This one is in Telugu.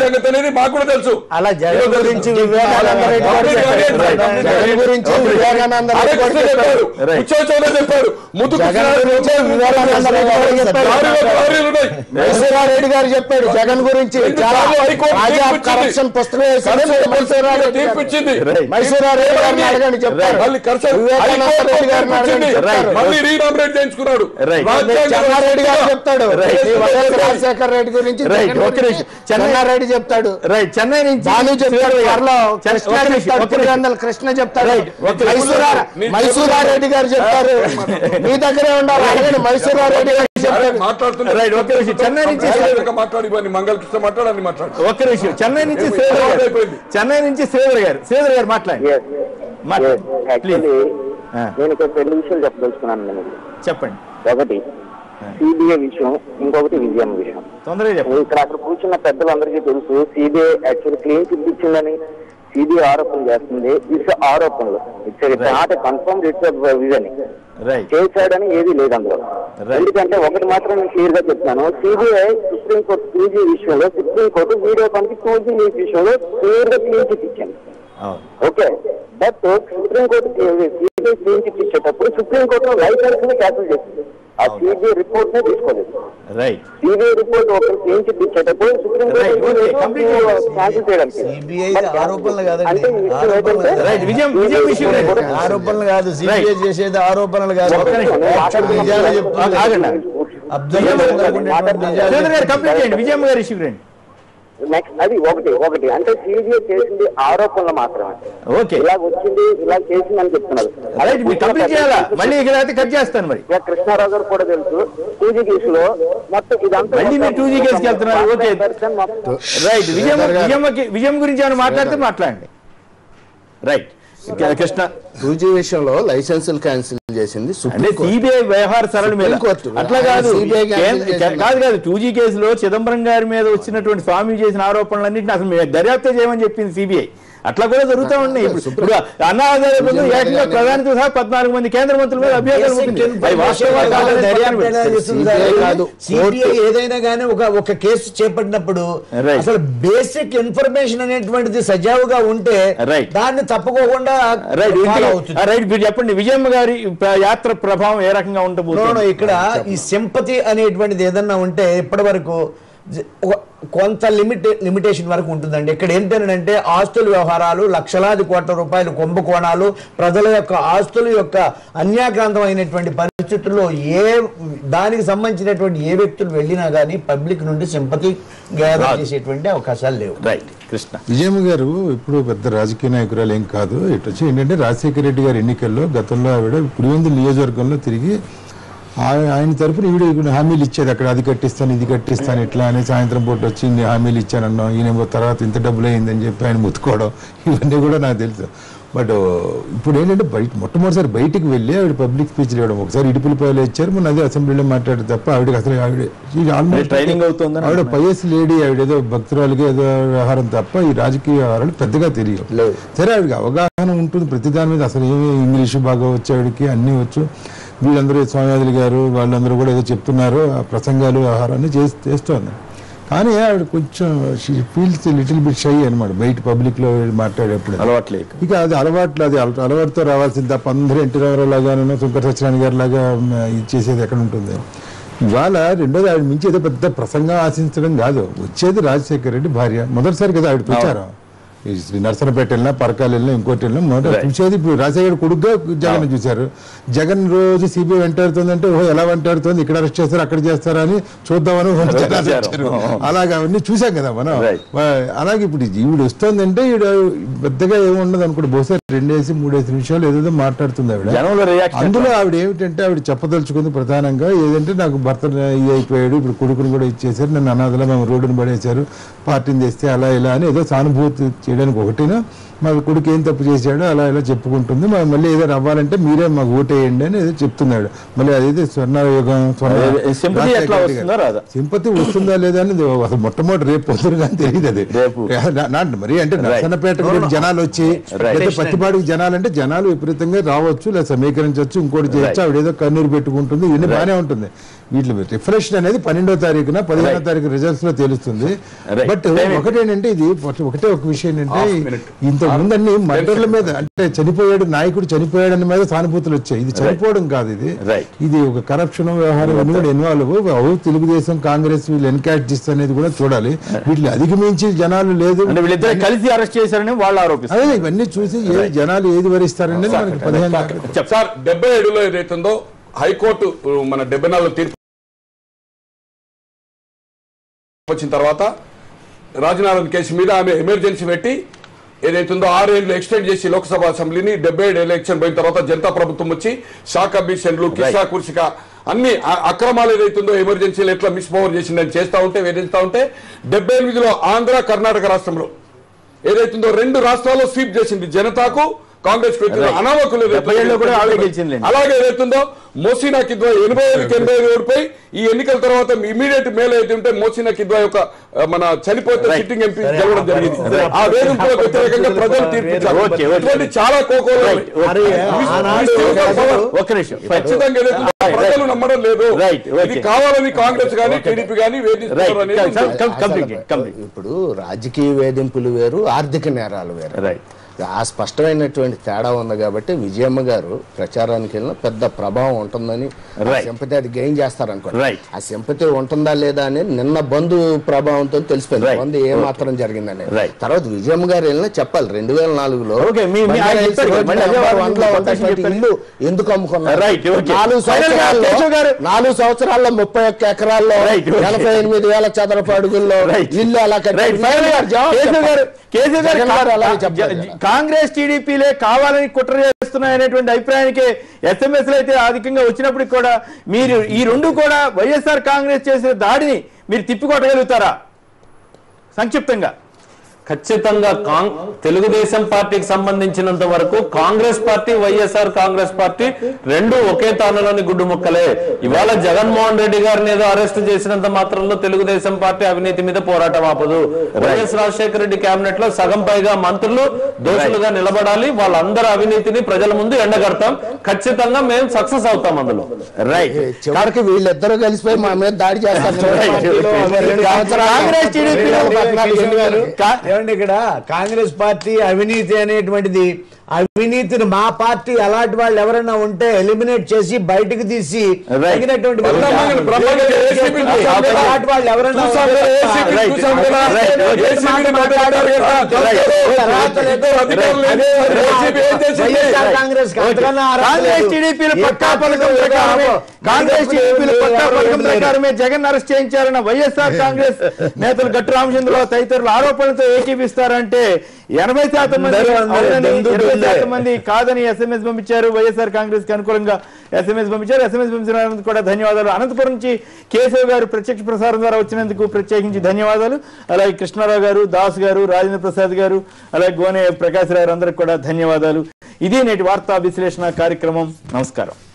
సంగతి అనేది మాకు కూడా తెలుసు అలా జగన్ ఈరోజు గురించి తెలుసు. వివేకానంద రెడ్డి కూడా కంప్లీట్ చెప్పాడు. కానివ్వండి, రైట్. కంప్లీట్ జగన్ కానివ్వండి. గురించి ఓకే. వివేకానంద రెడ్డి అరే కూడా కృష్ణ చెప్పారు రైట్. ముచ్చో చౌదరి చెప్పారు ముద్దు జగన్ కృష్ణ గురించి వివేకానంద రెడ్డి కూడా చెప్పాడు. లారీలో లారీలు ఉన్నాయి. మైసూరారెడ్డి గారు చెప్పాడు జగన్ గురించి రెండు చాలా సార్లు హైకోర్టు రాజా తీర్పు ఇచ్చింది. కరప్షన్ పుస్తకం వేసింది కరప్షన్ మైసూరారెడ్డి తీర్పు గారు. ఇచ్చింది. రైట్. మైసూరారెడ్డి గారిని అడగండి చెప్తారు మళ్ళీ కరప్షన్ వివేకానంద హైకోర్టు రెడ్డి గారిని తీర్పు అడగండి ఇచ్చింది. చెప్తారు మళ్ళీ రీనామినేట్ చేయించుకున్నాడు రైట్. రాజ్యాంగ చెన్నారెడ్డి గారు చెప్తాడు రైట్. ఈ వైఎస్ రాజశేఖర రెడ్డి గురించి రైట్. జగన్ ఒక్క గురించి నిమిషం. చెన్నై- చెన్నారెడ్డి చెప్తాడు రైట్ చెన్నై నుంచి భాను చెప్తాడు త్వరలో చెన్నై- కృష్ణ ఒక్క నిమిషం, చెప్తాడు ఒక్క నిమిషం. పులివెందుల కృష్ణ చెప్తాడు రైట్. ఒక్క నిమిషం. మైసూరా నీ- మైసూరారెడ్డి గారు చెప్తారు మీ దగ్గరే ఉండాలి అడగండి మైసూరారెడ్డి గారు అరే, చెప్తాడు మాట్లాడుతున్నా రైట్, ఒక్క నిమిషం. చెన్నై నుంచి కంప్లీట్ గా మాట్లాడి ఇవ్వండి మంగళకృష్ణ మాట్లాడని మాట్లాడు ఒక్క నిమిషం చెన్నై నుంచి ఏమి? శ్రీధర్ గారు అయిపోయింది. చెన్నై నుంచి శ్రీధర్ గారు శ్రీధర్ గారు మాట్లాడండి మాట్లాడండి ప్లీజ్ యాక్చువల్లీ ఆ. నేను ఇక్కడ రెండు విషయాలు చెప్పదలుచుకున్నాను నేను చెప్పండి ఒకటి సిబిఐ విషయం ఇంకొకటి విజయం విషయం తొందరగా చెప్పండి ఇక్కడ అక్కడ కూర్చున్న పెద్దలందరికీ తెలుసు సిబిఐ యాక్చువల్ క్లీన్ చిట్ ఇచ్చిందని సిబిఐ ఆరోపణ చేస్తుంది ఇట్స్ ఆరోపణలు it's not confirm it's vision right చేశాడని ఏది లేదు అందులో Right. ఎందుకంటే ఒకటి మాత్రం నేను క్లియర్ గా చెప్తాను సిబిఐ సుప్రీంకోర్టు టూజీ విషయంలో సుప్రీంకోర్టు వీడియో కాన్కి టూజీ న్యూస్ విషయంలో క్లియర్ గా క్లీన్ చిట్ ఇచ్చింది అవును okay but supreme court CBI clean chit ఇచ్చేటప్పుడు సుప్రీంకోర్టు లైసెన్స్ ని క్యాన్సిల్ చేసింది ఆ సిబిఐ రిపోర్ట్ ని తీసుకోలేదు రైట్ సిబిఐ రిపోర్ట్ ఒక క్లీన్ చిట్ ఇచ్చేటప్పుడు Right, okay, complete supreme court cancel చేయడానికి CBI But ఆరోపణలు కాదండి. అంటే ఈ విషయం ఆరోపణలు ఏంటంటే రైట్ విజయం విజయం విషయం రండి. ఆరోపణలు కాదు సిబిఐ Right. చేసేది ఆరోపణలు కాదు ఒక్క నిమిషం. యాక్చువల్ నిజాలు చెప్తుంది. ఆగండి అబ్జర్వేషన్ ఉండేటువంటి నిజాలు శ్రీధర్ గారు చెప్తుంది. కంప్లీట్ చేయండి విజయం గారు ఇష్యూ రండి నెక్స్ట్ అది ఒకటి ఒకటి అంటే సిబిఐ చేసింది ఆరోపణలు మాత్రమే ఓకే ఇలా వచ్చింది ఇలా చేసిందని చెప్తున్నారు రైట్ మీరు కంప్లీట్ చేయాలా మళ్ళీ ఇక్కడ అయితే కట్ చేస్తాను మరి ఇక కృష్ణారావు గారు కూడా తెలుసు టూజీ కేసులో మొత్తం ఇదంతా మళ్ళీ మీరు 2G కేసుకి వెళ్తున్నారు. ఓకే. పర్సన్ మొత్తం రైట్ విజయం శ్రీధర్ గారు. విజయం విజయం గురించి ఏమైనా మాట్లాడితే మాట్లాడండి రైట్ కృష్ణ టూజీ విషయంలో లైసెన్సులు క్యాన్సిల్ చేసింది అంటే సుప్రీంకోర్టు సిబిఐ వ్యవహార సరళి మీద సుప్రీం కోర్టు. అట్లా కాదు CBI cancel కేంద్ర- చేసింది. కాదు కాదు టూ జీ కేసులో చిదంబరం గారి మీద వచ్చినటువంటి స్వామి చేసిన ఆరోపణలన్నింటినీ అసలు మీరు దర్యాప్తు చేయమని చెప్పింది సిబిఐ అట్లా కూడా జరుగుతూ ఉన్నాయి ఇప్పుడు ఇప్పుడు అన్నా హజారే బృందం విజయం ఏకంగా గారి ప్రధానితో సహా పద్నాలుగు మంది కేంద్ర మంత్రుల మీద అభ్యర్థులు Basic ఉంటుంది అవి information వాస్తవా కాదు, కాదని దర్యాప్తు పక్కన ఎలా పెడితే. చేస్తుంది CBI సార్? కాదు, CBI కోర్టు. ఏదైనా కానీ ఒక ఒక కేసు చేపట్టినప్పుడు Right. అసలు బేసిక్ ఇన్ఫర్మేషన్ అనేటువంటిది సజావుగా ఉంటే Right. దాన్ని తప్పకోకుండా రైట్ follow ఇంతకీ- అవుతుంది ఆ, రైట్ మీరు చెప్పండి విజయమ్మ గారి ప్ర- యాత్ర ప్రభావం ఏ రకంగా నో, నో, ఉండబోతుంది ఇక్కడ ఈ సింపతి అనేటువంటిది ఏదన్నా ఉంటే ఇప్పటి వరకు జ- ఒక- కొంత లిమిట్ లిమిటేషన్ వరకు ఉంటుందండి ఇక్కడ ఏంటంటే ఆస్తుల వ్యవహారాలు లక్షలాది కోట్ల రూపాయలు కుంభకోణాలు ప్రజల యొక్క ఆస్తుల యొక్క అన్యాక్రాంతమైనటువంటి పరిస్థితుల్లో ఏ దానికి సంబంధించినటువంటి ఏ వ్యక్తులు వెళ్ళినా కానీ పబ్లిక్ నుండి సింపతి గ్యాదర్ చేసేటువంటి అవకాశాలు లేవు రైట్ కృష్ణ విజయమ్మ గారు ఇప్పుడు పెద్ద రాజకీయ నాయకురాలు ఏం కాదు ఇటు వచ్చి ఏంటంటే రాజశేఖర రెడ్డి గారి ఎన్నికల్లో గతంలో ఆవిడ పులివెందుల నియోజకవర్గంలో తిరిగి ఆయ- ఆయన తరఫున ఈవిడ ఈవిడ హామీలు ఇచ్చేది అక్కడ అది కట్టిస్తాను ఇది కట్టిస్తాను ఇట్లా అని సాయంత్రం పూట వచ్చి ఇన్ని హామీలు ఇచ్చానన్నాం ఈయన తర్వాత ఇంత డబ్బులు అయిందని చెప్పి ఆయన ముత్తుకోవడం ఇవన్నీ కూడా నాకు తెలుసు బట్ ఇప్పుడు ఏంటంటే బయట మొట్టమొదటిసారి బయటికి వెళ్ళి ఆవిడ పబ్లిక్ స్పీచ్ ఇవ్వడం ఒకసారి ఇటుపులపాయలు ఇచ్చారు మన అదే అసెంబ్లీలో మాట్లాడారు తప్ప ఆవిడకి అసలు ఆవిడ ఇది almost ట్రైనింగ్ అవుతుందని ఆవిడ పైఎస్ లేడీ ఆవిడ ఏదో భక్తురాలుగా ఏదో వ్యవహారం తప్ప ఈ రాజకీయ వ్యవహారాలు పెద్దగా తెలియవు సరే ఆవిడకి అవగాహన ఉంటుంది ప్రతి దాని మీద అసలు ఏమి ఇంగ్లీషు బాగా వచ్చి ఆవిడకి అన్నీ వచ్చు వీళ్ళందరూ స్వామివాదులు గారు వాళ్ళందరూ కూడా ఏదో చెప్తున్నారు ఆ ప్రసంగాలు వ్యవహారాన్ని చేసి చేస్తోంది కానీ ఆవిడ కొంచెం ఫీల్స్ లిటిల్ బిట్ షై అనమాట బయట పబ్లిక్ లో మాట్లాడేప్పుడు అలవాట్లేదు ఇక అది అలవాట్లు అది అల- అలవాటుతో రావాల్సింది తప్ప అందరూ ఎన్టీ రామారావు లాగాను శంకర సత్యనారాయణ గారి లాగా ఇచ్చేసేది ఎక్కడ ఉంటుంది ఇవాళ రెండోది ఆవిడ మించి ఏదో పెద్ద ప్రసంగం ఆశించడం కాదు వచ్చేది రాజశేఖర రెడ్డి భార్య మొదటిసారి కదా ఆవిడ ప్రచారం ఈ శ్రీ నర్సనపేట వెళ్ళినా పరకాలు వెళ్ళినా ఇంకోటి వెళ్ళినా మొదట Right. చూసేది ఇప్పుడు రాజశేఖర కొడుకుగా జగన్ చూశారు జగన్ రోజు సిబిఐ వెంటాడుతుందంటే ఓహో ఎలా వెంటాడుతుంది ఇక్కడ అరెస్ట్ చేస్తారు అక్కడ చేస్తారా అని చూద్దామని జనాలు వచ్చారు. వచ్చారు. అలాగే అవన్నీ చూసాం కదా మనం Right. వా- అలాగే ఇప్పుడు ఈవిడ వస్తుందంటే ఈవిడ పెద్దగా ఏముండదు అనుకుంటే బహుశా రెండేసి మూడేసి నిమిషాలు ఏదేదో మాట్లాడుతుంది ఆవిడ జనంలో రియాక్షన్ అందులో ఆవిడ ఏమిటంటే ఆవిడ చెప్పదలుచుకుంది ప్రధానంగా ఏదంటే నాకు భర్త ఇది అయిపోయాడు ఇప్పుడు కొడుకుని కూడా ఇచ్చేసారు నన్ను అనాథలా మేము రోడ్డును పడేశారు పార్టీని తెస్తే అలా ఇలా అని ఏదో సానుభూతి చేయడానికి ఒకటినా మా కొడుకు ఏం తప్పు చేశాడో అలా ఇలా చెప్పుకుంటుంది మా- మళ్ళీ ఏదో అవ్వాలంటే మీరే మాకు ఓటేయండి అని ఏదో చెప్తున్నాడు మళ్ళీ అదైతే స్వర్ణయుగం అదే, sympathy ఎట్లా రాజశేఖర వస్తుందో రాదా? సింపతి వస్తుందా లేదా అనేది అసలు మొట్టమొదటి రేపు పొద్దున కానీ తెలియదు అది రేపు. నా- నా- మరి అంటే నర్సన్నపేట గురించి జనాలు వచ్చి Right. పెద్ద పత్రిక పాటికి జనాలంటే జనాలు విపరీతంగా రావచ్చు లేదా సమీకరించవచ్చు ఇంకోటి చేయొచ్చు ఆవిడ ఏదో కన్నీరు పెట్టుకుంటుంది ఇవన్నీ బాగానే ఉంటుంది వీటిలో రిఫ్రెషన్ అనేది పన్నెండో తారీఖున పదిహేనో Right. తారీఖు రిజల్ట్స్ లో తెలుస్తుంది Right. But Time it. ఒకటేంటంటే ఇది ఒకటే ఒక విషయం ఏంటంటే Half minute. ఇంత ముందన్ని మర్డర్ల మీద అంటే చనిపోయాడు నాయకుడు చనిపోయాడని మీద సానుభూతులు వచ్చాయి ఇది చనిపోవడం కాదు ఇది Right. ఇది ఒక కరప్షన్ వ్యవహారం ఇవన్నీ కూడా ఇన్వాల్వ్ అవు తెలుగుదేశం కాంగ్రెస్ వీళ్ళు ఎన్కాష్ చేస్తే అనేది కూడా చూడాలి వీటిని అధిగమించి జనాలు లేదు అంటే వీళ్ళిద్దరు కలిసి అరెస్ట్ చేశారని వాళ్ళు ఆరోపిస్తారు అదే ఇవన్నీ చూసి ఏ జనాలు ఏది వరిస్తారనేది మనకి పదిహేను తారీఖు. సార్ డెబ్బై ఏడులో ఏదైతుందో హైకోర్టు మన డెబ్బై నాలుగు తీర్పు వచ్చిన తర్వాత రాజనారాయణ కేసు మీద ఆమె ఎమర్జెన్సీ పెట్టి ఏదైతుందో ఆరేళ్లు ఎక్స్టెండ్ చేసి లోక్సభ అసెంబ్లీని డెబ్బై ఏడు ఎలక్షన్ పోయిన తర్వాత జనతా ప్రభుత్వం వచ్చి షాక్ అభిషన్లు కిసా కుర్సిక అన్ని అ- అక్రమాలు ఏదైతుందో ఎమర్జెన్సీలు ఎట్లా మిస్ పవర్ చేసిందని చేస్తా ఉంటే వేధిస్తా ఉంటే డెబ్బై ఎనిమిదిలో ఆంధ్ర కర్ణాటక రాష్ట్రంలో ఏదైతుందో రెండు రాష్ట్రాల్లో స్వీప్ చేసింది జనతాకు కాంగ్రెస్ Right. అనామకులు డెబ్బై ఏడులో కూడా ఆవిడే గెలిచిందిలేండి. అలాగే ఏదైతుందో మోసినా కిద్వా ఎనభై ఐదుకి ఎనభై ఐదు ఓడిపోయి ఈ ఎన్నికల తర్వాత ఇమీడియట్ మేలు అయితే ఉంటే మోసినా కిద్వా యొక్క ఆ, మన చనిపోతే Right. సిట్టింగ్ ఎంపీ గెలవడం జరిగింది ఆ వేధింపులకు వ్యతిరేకంగా ప్రజలు తీర్పిచ్చారు Okay, okay. ఇటువంటి చాలా కోకోలు Right, okay. మరి ఆనాడు ఒక్క నిమిషం ఖచ్చితంగా ఏదైతుందో ప్రజలు నమ్మడం లేదు Right, okay. ఇది కావాలని కాంగ్రెస్ గానీ టీడీపీ గానీ వేధిస్తున్నారు అనేది రైట్ కంప్లీట్ కంప్లీట్ ఇప్పుడు రాజకీయ వేధింపులు వేరు ఆర్థిక నేరాలు వేరు రైట్ ఆ స్పష్టమైనటువంటి తేడా ఉంది కాబట్టి విజయమ్మ గారు ప్రచారానికి వెళ్ళిన పెద్ద ప్రభావం ఉంటుందని Right. సింపతి అది గెయిన్ చేస్తారనుకోండి Right. ఆ సింపతి ఉంటుందా లేదా అనేది నిన్న బంధు ప్రభావంతో తెలిసిపోయింది Right. బంధు ఏ మాత్రం జరిగిందని Right. తర్వాత విజయమ్మ గారు వెళ్ళినా చెప్పాలి రెండు వేల నాలుగులో Okay, మీ- మీ- ఆయన చెప్పారు కదా, మళ్ళీ అదే వారు వందలో మీకు ఉన్నటువంటి చెప్పారు. ఇల్లు ఎందుకు అమ్ముకున్నారు Right, okay. నాలుగు Final గా కేశవ్ గారు- సంవత్సరాల్లో నాలుగు సంవత్సరాల్లో ముప్పై ఒక్క ఎకరాల్లో Right, okay. ఎనభై ఎనిమిది వేల చదరపు అడుగుల్లో Right. ఇల్లు అలా కట్టారు. రైట్ ఫైనల్ గా జవాబు కేశవ్ గారు చెప్పాలి. కేశవ్ గారు జగన్ గారు అలాగే కా- చెప్పారు జ- కాంగ్రెస్ టీడీపీలే కావాలని కుట్ర చేస్తున్నాయనేటువంటి అభిప్రాయానికి ఎస్ఎంఎస్ అయితే అధికంగా వచ్చినప్పటికి కూడా మీరు ఈ రెండు కూడా వైఎస్ఆర్ కాంగ్రెస్ చేసిన దాడిని మీరు తిప్పికొట్టగలుగుతారా సంక్షిప్తంగా ఖచ్చితంగా కాంగ్ తెలుగుదేశం పార్టీకి సంబంధించినంత వరకు Congress party YSR Congress party రెండు ఒకే తానులోని గుడ్డు ముక్కలే ఇవాళ జగన్మోహన్ రెడ్డి గారిని ఏదో అరెస్ట్ చేసినంత మాత్రంలో తెలుగుదేశం పార్టీ అవినీతి మీద పోరాటం ఆపదు వైఎస్ రాజశేఖర రెడ్డి కేబినెట్ లో సగం పైగా మంత్రులు దోషులుగా నిలబడాలి వాళ్ళందరి అవినీతిని ప్రజల ముందు ఎండగడతాం ఖచ్చితంగా మేము సక్సెస్ అవుతాం అందులో రైట్ చివరికి వీళ్ళిద్దరూ కలిసిపోయి మా మీద దాడి చేస్తారు కాంగ్రెస్ టీడీపీలో కా- ఏమండి ఇక్కడ కాంగ్రెస్ పార్టీ అవినీతి అనేటువంటిది అవినీతిని మా పార్టీ అలాంటి వాళ్ళు ఎవరైనా ఉంటే ఎలిమినేట్ చేసి బయటకు తీసి Right. తగినటువంటి బ్రహ్మాండంగా- బ్రహ్మాండంగా ACP ని చూసాం కదా. అలాంటి వాళ్ళు ఎవరైనా చూసాం కదా, ACP ని Right. చూసాం కదా. Right. ACP ని మాట్లాడారు కదా. అర్హత లేదు. అధికారులు లేదు. ACP ఏం చేసింది? వైఎస్ఆర్ కాంగ్రెస్ కి అంతకన్నా అర్హత కాంగ్రెస్ లేదు. టీడీపీల ఏ పక్కా పార్టీలో పథకం లేదు. ప్రకారమే కాంగ్రెస్ టీడీపీల పక్కా ఎవరు పథకం లేరు. ప్రకారమే జగన్ అరెస్ట్ చేయించారన్న వైఎస్ఆర్ కాంగ్రెస్ నేతలు గట్టు రామచంద్రరావు తదితరుల ఆరోపణలతో ఏకీపిస్తారంటే ఎనభై శాతం మంది అందరూ అందరూ అవునని, దందు ఇరవై దుందే. శాతం మంది కాదని ఎస్ఎంఎస్ పంపించారు వైఎస్ఆర్ కాంగ్రెస్ కి అనుకూలంగా ఎస్ఎంఎస్ పంపించారు ఎస్ఎంఎస్ పంపించినందుకు కూడా ధన్యవాదాలు అనంతపురం నుంచి కేశవ్ గారు ప్రత్యక్ష ప్రసారం ద్వారా వచ్చినందుకు ప్రత్యేకించి ధన్యవాదాలు అలాగే కృష్ణారావు గారు దాస్ గారు రాజేంద్ర ప్రసాద్ గారు అలాగే గోనె ప్రకాశ్ రావు అందరికి కూడా ధన్యవాదాలు ఇది నేటి వార్తా విశ్లేషణ కార్యక్రమం నమస్కారం